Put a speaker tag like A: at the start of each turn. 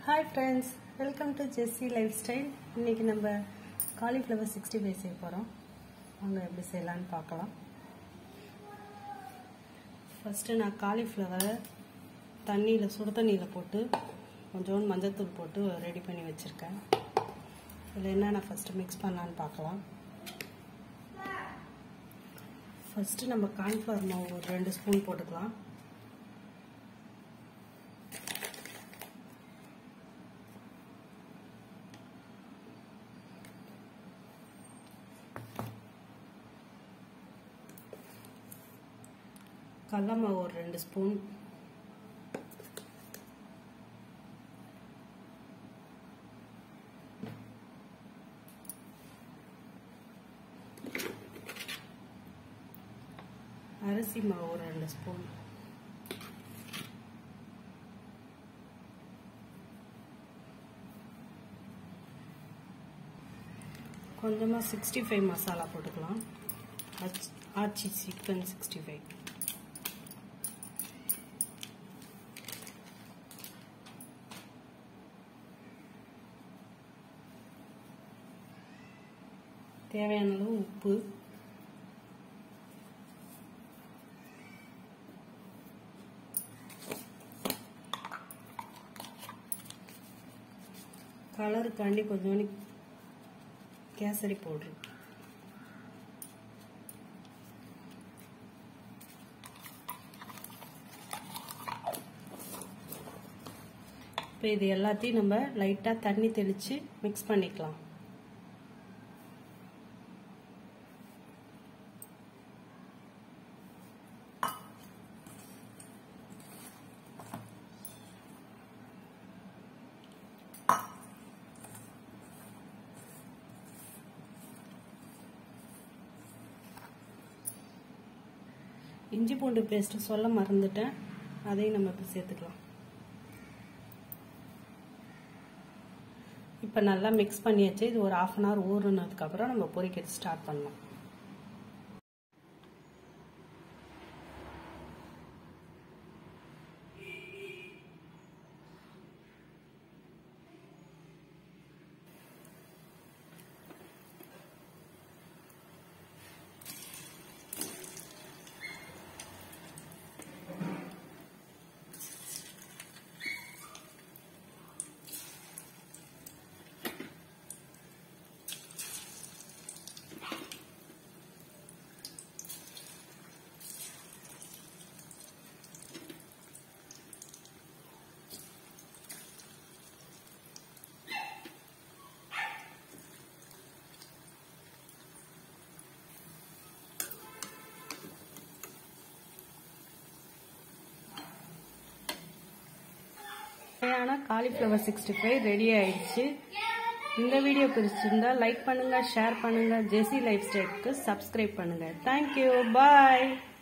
A: hi friends welcome to Jessie lifestyle இன்றைக்கி நம்ம cauliflower sixty five செய்ய போகிறோம் வாங்க எப்படி செய்யலான்னு பார்க்கலாம் ஃபஸ்ட்டு நான் காலிஃப்ளவரை தண்ணியில் சுடு தண்ணியில் போட்டு கொஞ்சோண்டு மஞ்சத்தூள் போட்டு ரெடி பண்ணி வச்சுருக்கேன் இதில் என்னென்ன ஃபஸ்ட்டு மிக்ஸ் பண்ணலான்னு பார்க்கலாம் ஃபஸ்ட்டு நம்ம கார்ன்ஃப்ளவர் மாவு ஒரு ரெண்டு ஸ்பூன் போட்டுக்கலாம் கடல மாவு ஒரு ரெண்டு ஸ்பூன் அரிசி மாவு ஒரு ரெண்டு ஸ்பூன் கொஞ்சமாக சிக்ஸ்டி ஃபைவ் மசாலா போட்டுக்கலாம் ஆச்சி சிக்கன் சிக்ஸ்டி ஃபைவ் தேவையான அளவு உப்பு கலருக்காண்டி கொஞ்சோண்டு கேசரி பவுட்ரு இப்போ இது எல்லாத்தையும் நம்ம லைட்டாக தண்ணி தெளித்து மிக்ஸ் பண்ணிக்கலாம் இஞ்சி பூண்டு பேஸ்ட்டு சொல்ல மறந்துட்டேன் அதையும் நம்ம இப்போ சேர்த்துக்கலாம் இப்போ நல்லா மிக்ஸ் பண்ணியாச்சு இது ஒரு ஆஃப் அன் ஹவர் ஊறுனதுக்கப்புறம் நம்ம பொரிக்கிறது ஸ்டார்ட் பண்ணலாம் தேவையான காலிஃப்ளவர் சிக்ஸ்டி ஃபைவ் ரெடி ஆயிடுச்சு இந்த வீடியோ பிடிச்சிருந்தா லைக் பண்ணுங்க ஷேர் பண்ணுங்க ஜெசி லைஃப் ஸ்டைலுக்கு சப்ஸ்கிரைப் பண்ணுங்க தேங்க்யூ பாய்